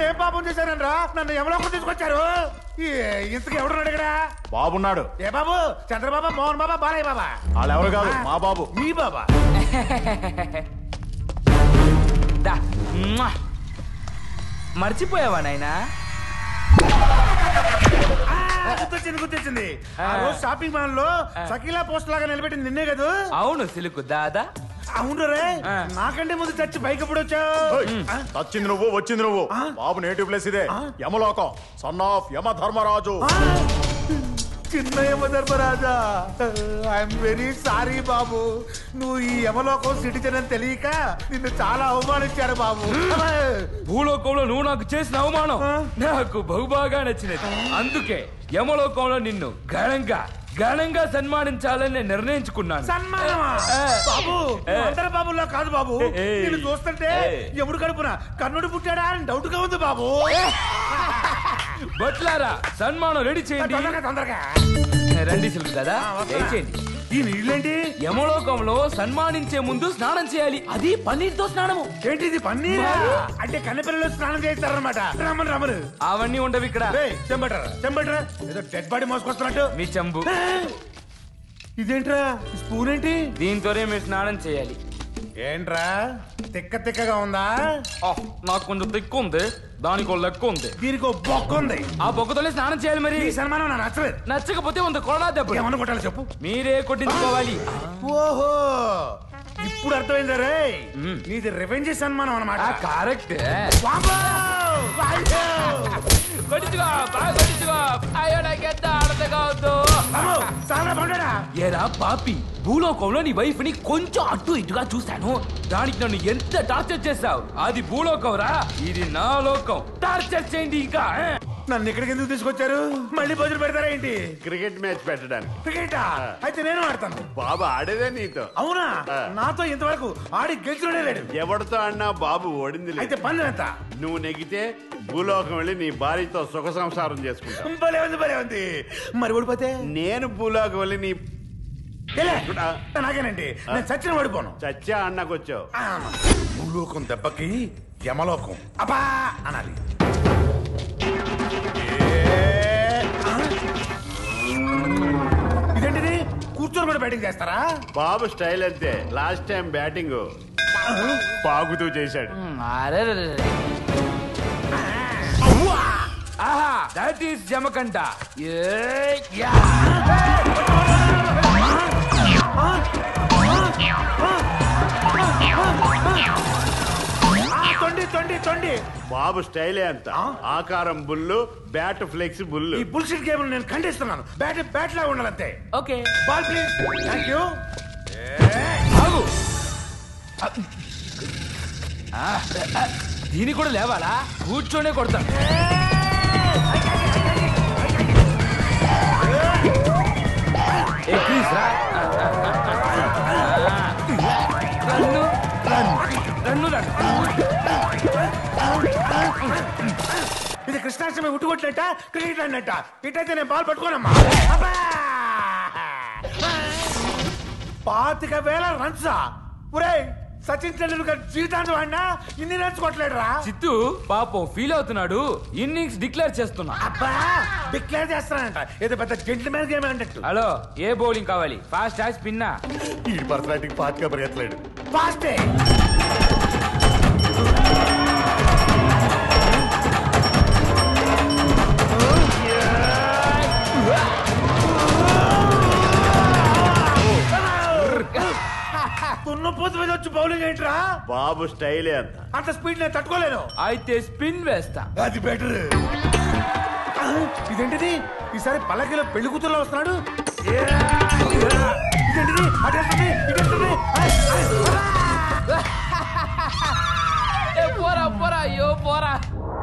నేనేం పాపం చేశానరా నన్ను ఎవరో తీసుకొచ్చారు ఈ ఇంతకు ఎవడున్నాడు ఇక్కడ బాబున్నాడు ఏ బాబు చంద్రబాబా మోహన్ బాబా బాలయ్య బాబా వాళ్ళు ఎవరు కాదు మా బాబు మీ బాబా దా మ్వా. మర్చిపోయావా నాయనా ఆ, గుర్తొచ్చింది గుర్తొచ్చింది ఆ రోజు షాపింగ్ మాల్ లో సకీలా పోస్ట్ లాగా నిలబెట్టింది నిన్నే కదా అవును సిలుకు దాదా అవును రే ఆ. నాకంటే ముందు చచ్చి బైక్ ఎప్పుడు వచ్చావు ఏయ్, వచ్చింది నువ్వు వచ్చింది నువ్వు ఆ? బాబు నేటివ్ ప్లేస్ ఇదే యమలోకం సన్ ఆఫ్ యమ ధర్మరాజు చిన్న యమధర్మరాజా ఐఎమ్ వెరీ సారీ బాబు నువ్వు ఈ యమలోకం సిటిజన్ అని తెలియక నిన్ను చాలా అవమానించారు బాబు భూలోకంలో నువ్వు నాకు చేసిన అవమానం ఆ? నాకు బహుబాగా నచ్చినది అందుకే యమలోకంలో నిన్ను ఘనంగా ఘనంగా సన్మానించాలని నేను నిర్ణయించుకున్నాను సన్మానమా ఏ. బాబు నువ్వు అందరి బాబుల్లో కాదు బాబు ఏ. నిన్ను చూస్తుంటే ఏ. ఎముడు కడుపున కన్నుడు పుట్టాడా అని డౌట్ గా ఉంది బాబు బట్లారా సన్మానం రెడీ చేయండి తొందరగా తొందరగా రండి సిల్క్ కదా ఆ, వస్తున్నా. దయచేయండి ఈ నీళ్ళేంటి యమలోకంలో సన్మానించే ముందు స్నానం చేయాలి అది పన్నీర్తో స్నానము ఏంటిది పన్నీరా అంటే కన్నెపిల్లలు స్నానం చేస్తారనమాట రమ్మని రమ్మను అవన్నీ ఉండవు ఇక్కడ రేయ్, చెంబట్రా చెంబట్రా ఏదో డెడ్ బాడీ మోసుకొస్తున్నట్టు మీ చంబు ఇదేంట్రా ఈ స్పూన్ ఏంటి దీంతోనే మీరు స్నానం చేయాలి ఏంట్రా తిక్క తిక్కగా ఉందా ఆ, నాకు కొంచెం తిక్కు ఉంది దానికి ఒక లెక్క ఉంది దీనికి ఒక బొక్క ఉంది ఆ బొక్కతోనే స్నానం చేయాలి మరి ఈ సన్మానం నాకు నచ్చలేదు నచ్చకపోతే ఉంది కొడా దెబ్బ ఏమన్నా కొట్టాలి చెప్పు మీరే కొట్టించుకోవాలి ఓహో ఇప్పుడు అర్థమైందా రే మ్మ్. నీది రివెంజ్ సన్మానం అనమాట ఆ కరెక్ట్ వామ్మో! వాయ్యో! కొట్టించుకో బాగా కొట్టించుకో అయ్యో నాకు ఎంత ఆడతగా అవుతూ అమ్మో, చాలా బాగుంటాడా ఏరా పాపి భూలోకంలో నీ వైఫ్ ని కొంచెం అటు ఇటుగా చూశాను దానికి నన్ను ఎంత టార్చర్ చేశావు అది భూలోకం రా ఇది నా లోకం టార్చర్ చేయండి ఇంకా ఆ? నన్ను ఇక్కడికి ఎందుకు తీసుకొచ్చారు మళ్ళీ భోజనం పెడతారా ఏంటి క్రికెట్ మ్యాచ్ పెట్టడానికి క్రికెటా అయితే నేను ఆడతాను బాబు ఆడేదే నీతో అవునా ఆ. నాతో ఇంతవరకు ఆడి గెలిచినోడే లేడు ఎవరితో అన్నా బాబు ఓడింది లేదు. అయితే పన్ను ఎంత నువ్వు నెగితే భూలోకం వెళ్ళి నీ భార్యతో సుఖ సంసారం చేసుకుంటావు భలే ఉంది భలే ఉంది మరి ఓడిపోతే నేను భూలోకం వెళ్ళి నీ ఏలే, ఆ. నాకేనండి నేను చచ్చిన ఓడిపోను చచ్చా అన్నకొచ్చావు ఆ, భూలోకం దెబ్బకి యమలోకం అబ్బా అనాలి ఏ, ఆ? ఇదేంటిది కూర్చొని కూడా బ్యాటింగ్ చేస్తారా బాబు స్టైల్ అంతే లాస్ట్ టైం బ్యాటింగ్ పాగుతూ చేశాడు అరెరెరెరె. ఆహా దట్ ఈస్ జమకంట ఏ, యా. ఆ, తొండి తొండి తొండి బాబు స్టైలే అంత ఆ? ఆకారం బుల్లు బ్యాట్ ఫ్లెక్స్ బుల్లు ఈ బుల్షిట్ గేమ్ నేను ఖండిస్తున్నాను బ్యాట్ బ్యాట్ లాగా ఉండాలంతే okay ball please thank you ఆగు ఆ, ఆ, దీన్ని కూడా లేవాలా కూర్చొనే కొడతా ఏ, ప్లీజ్ రా రన్ను రన్ను రన్ను ఇది కృష్ణాష్టమి ఉట్టుకొట్టినట్ట క్రికెట్ అన్నట్ట ఇటైతే నేను బాల్ పట్టుకోనమ్మా అబ్బా! పాతిక వేల రన్సా ఒరే సచిన్ టెండూల్కర్ జీవితాంతం ఆడినా ఇన్ని రన్స్ కొట్టలేడురా చిత్తు పాపం ఫీల్ అవుతున్నాడు ఇన్నింగ్స్ డిక్లేర్ చేస్తున్నా అబ్బా డిక్లేర్ చేస్తానంట ఏదో పెద్ద జెంటిల్మెన్ గేమ్ అన్నట్టు హలో ఏ బౌలింగ్ కావాలి ఫాస్ట్ హాస్ పిన్నా ఈ పర్సనాలిటీకి పాతిగా పరిగెత్తలేడు ఫాస్టే తున్నపోతు మీద వచ్చి బౌలింగ్ ఏంట్రా బాబు స్టైలే అంత అంత స్పీడ్ నేను తట్టుకోలేను అయితే స్పిన్ వేస్తా అది బెటర్ ఇదేంటిది ఈసారి పల్లకిలో పెళ్లి కూతురులో వస్తున్నాడు ఏ, ఇదేంటిది అటేస్తుంది ఇటేస్తుంది ఆయ్, ఆయ్, ఏ, పోరా పోరా అయ్యో పోరా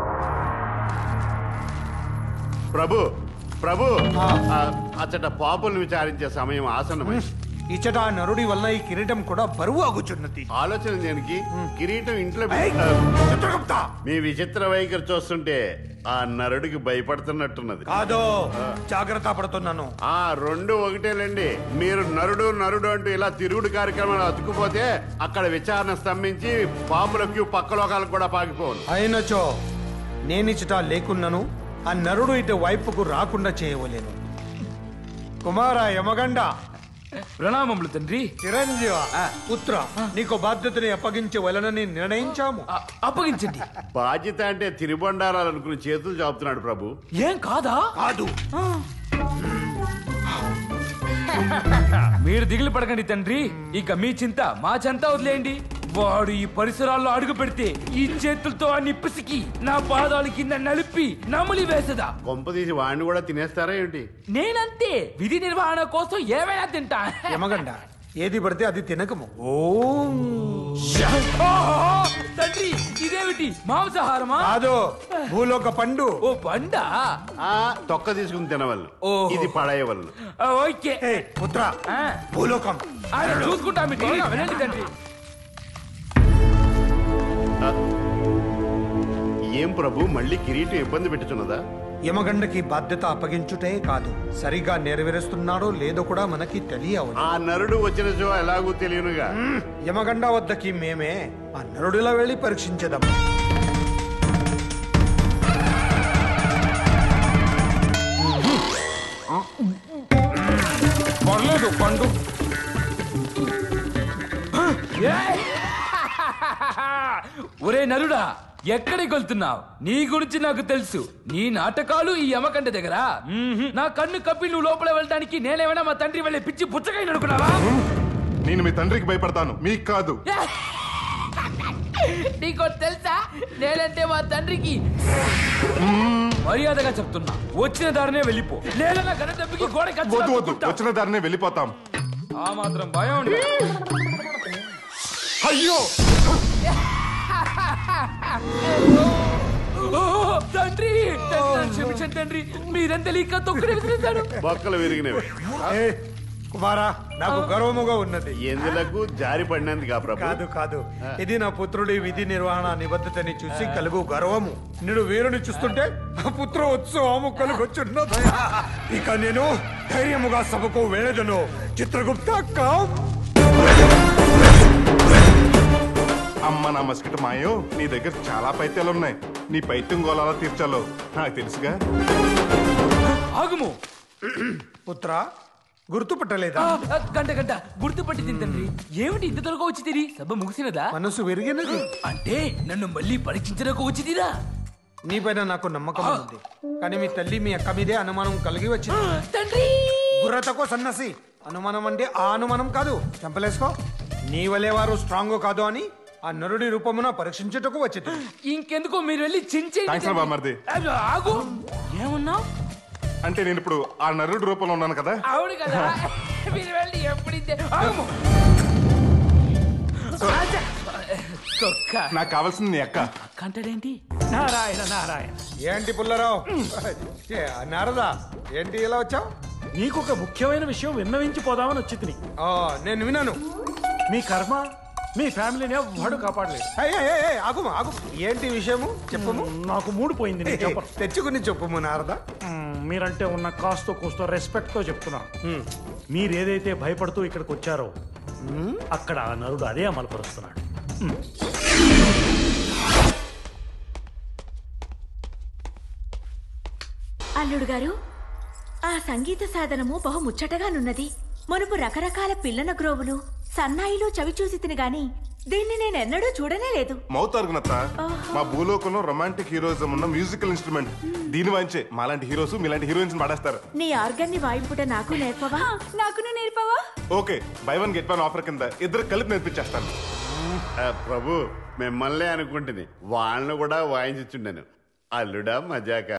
ప్రభు ప్రభు ఆ, అచ్చట పాపులను విచారించే సమయం ఆసన్నమైంది ఇచ్చట ఆ నరుడి వల్ల ఈ కిరీటం కూడా బరువు అగుచున్నది ఆలోచన దేనికి కిరీటం ఇంట్లో ఏయ్, పెట్ట- చిత్రగుప్త మీ విచిత్ర వైఖరి చూస్తుంటే ఆ నరుడికి భయపడుతున్నట్టున్నది కాదు జాగ్రత్త పడుతున్నాను ఆ రెండు ఒకటేలండి మీరు నరుడు నరుడు అంటూ ఇలా తిరుగుడు కార్యక్రమాలు అతుక్కుపోతే అక్కడ విచారణ స్తంభించి పాముల క్యూ పక్క లోకాలకు కూడా పాకిపోను అయినచో నేనిచుట లేకున్నను ఆ నరుడు ఇటు వైపుకు రాకుండా చేయవలేను కుమార యమగండ ప్రణామములు తండ్రి చిరంజీవ పుత్ర నీకు బాధ్యతని అప్పగించవలనని నిర్ణయించాము అ- అప్పగించండి బాధ్యత అంటే తిరుబండారాలు అనుకుని చేతులు చాపుతున్నాడు ప్రభు ఏం కాదా కాదు మీరు దిగులు పడకండి తండ్రి ఇక మీ చింత మా చెంత వదిలేయండి వాడు ఈ పరిసరాల్లో అడుగు పెడితే ఈ చేతులతో అన్ని పిసికి నా పాదాల కింద నలిపి నమిలి వేసదా కొంపదీసి వాడిని కూడా తినేస్తారా ఏంటి నేనంతే విధి నిర్వహణ కోసం ఏమైనా తింటా యమగండ ఏది పడితే అది తినకము ఓం ఓహో! తండ్రి ఇదేమిటి మాంసాహారమా కాదు భూలోక పండు ఓ బండా ఆ తొక్క తీసుకుని తినవలను ఓహో. ఇది పడేయవలను ఆ, ఓకే ఏ పుత్ర ఆ, భూలోకం ఆయన చూసుకుంటా మీ త్వరగా వినండి తండ్రి ఏం ప్రభు మళ్ళీ కిరీటం ఇబ్బంది పెట్టుచున్నదా యమగండకి బాధ్యత అప్పగించుటే కాదు సరిగా నెరవేరుస్తున్నాడో లేదో కూడా మనకి తెలియవు ఆ నరుడు వచ్చిన చో ఎలాగూ తెలియనుగా యమగండ వద్దకి మేమే ఆ నరుడిలా వెళ్ళి పరీక్షించదాం పర్లేదు పండు ఏయ్! ఒరే నరుడా ఎక్కడికి వెళ్తున్నావు నీ గురించి నాకు తెలుసు నీ నాటకాలు ఈ యమకండ దగ్గర మ్మ్హ్. నా కన్ను కప్పి నువ్వు లోపల వెళ్ళడానికి నేనేమైనా మా తండ్రి వెళ్ళే పిచ్చి పుచ్చకాయ అనుకున్నావా నేను మీ తండ్రికి భయపడతాను మీకు కాదు నీకో తెలుసా నేనంటే మా తండ్రికి మర్యాదగా చెప్తున్నా వచ్చిన దారినే వెళ్ళిపో లేదా నా గన దెబ్బకి గోడ వద్దు వద్దు వచ్చిన దారినే వెళ్ళిపోతాం ఆ మాత్రం భయం ఉండదు. అయ్యో ఓ, తండ్రి తండ్రి, నన్ను క్షమించండి తండ్రి మీరేం తెలియక తొక్కుడు విసిరేశారు బొక్కలు విరిగినవి ఏ కుమారా నాకు గర్వముగా ఉన్నది ఎందులకు జారి పడినందుకు ప్రభు కాదు కాదు ఇది నా పుత్రుడి విధి నిర్వహణ నిబద్ధతని చూసి కలుగు గర్వము నేను వీరుని చూస్తుంటే ఆ పుత్ర ఉత్సవము కలుగొచ్చున్నది ఇక నేను ధైర్యముగా సభకు వెళ్ళదను చిత్రగుప్త కామ్ అమ్మ నా మస్కిట మాయో నీ దగ్గర చాలా పైత్యాలు ఉన్నాయి నీ పైత్యం గోళాలా తీర్చాలో నాకు తెలుసుగా ఆగుము పుత్ర గుర్తుపట్టలేదా ఆ, ఆ, గంట గంట గుర్తుపట్టి తిని తండ్రి ఏమిటి ఇంత త్వరగా వచ్చి తిరి సభ ముగిసినదా మనసు విరిగినది అంటే నన్ను మళ్ళీ పరీక్షించడానికి వచ్చి తీరా నీపైన నాకు నమ్మకం ఉంది కానీ మీ తల్లి మీ అక్క మీదే అనుమానం కలిగి వచ్చింది తండ్రి బుర్రతకో సన్నసి అనుమానం అంటే ఆ అనుమానం కాదు చంపలేసుకో నీ వలే వారు స్ట్రాంగ్ కాదు అని ఆ నరుడి రూపమున పరీక్షించుటకు వచ్చింది ఇంకెందుకో మీరు వెళ్ళి చించేయండి థాంక్స్ రా తండ్రి. బామ్మర్ది. అయ్యో, ఆగు ఏమన్నావు అంటే నేను ఇప్పుడు ఆ నరుడు రూపంలో ఉన్నాను కదా అవును కదా మీరు వెళ్ళి ఎప్పుడు ఇంతే ఆగము ఆచా. కుక్క నాకు కావాల్సింది నీ అక్క కంటాడేంటి నారాయణ నారాయణ ఏంటి పుల్లారావు ఏ, నారదా ఏంటి ఇలా వచ్చావు నీకు ఒక ముఖ్యమైన విషయం విన్నవించిపోదామని వచ్చి తిని నేను విన్నాను మీ కర్మ మీ ఫ్యామిలీని ఎవ్వడు కాపాడలేదు ఏయ్, ఏయ్, ఏయ్, ఏయ్, ఆగుము ఆగు ఏంటి విషయము చెప్పము నాకు మూడు పోయింది నేను చెప్పను తెచ్చుకుని చెప్పుము నారదా మ్మ్, మీరంటే ఉన్న కాస్తో కూస్తో రెస్పెక్ట్ తో చెప్తున్నాను మీరు ఏదైతే భయపడుతూ ఇక్కడికి వచ్చారో అక్కడ ఆ నరుడు అదే అమలుపరుస్తున్నాడు అల్లుడు గారు ఆ సంగీత సాధనము బహు ముచ్చటగానున్నది మునుపు రకరకాల పిల్లన గ్రోవులు సన్నాయిలు చవి చూసి తిని గాని దీన్ని నేనెన్నడూ చూడనే లేదు మౌతారుగునత్త మా భూలోకంలో రొమాంటిక్ హీరోయిజం ఉన్న మ్యూజికల్ ఇన్స్ట్రుమెంట్ దీని వాయించే మాలాంటి హీరోస్ మీలాంటి హీరోయిన్స్ పాడేస్తారు నీ ఆర్గన్ని వాయింపుట నాకు నేర్పవా నాకును నేర్పవా okay buy one get one offer కింద ఇద్దరు కలిపి నేర్పించేస్తాను ఆ, ప్రభు మిమ్మల్ని అనుకుంటుంది వాళ్ళని కూడా వాయించుచుండెను అల్లుడా మజాక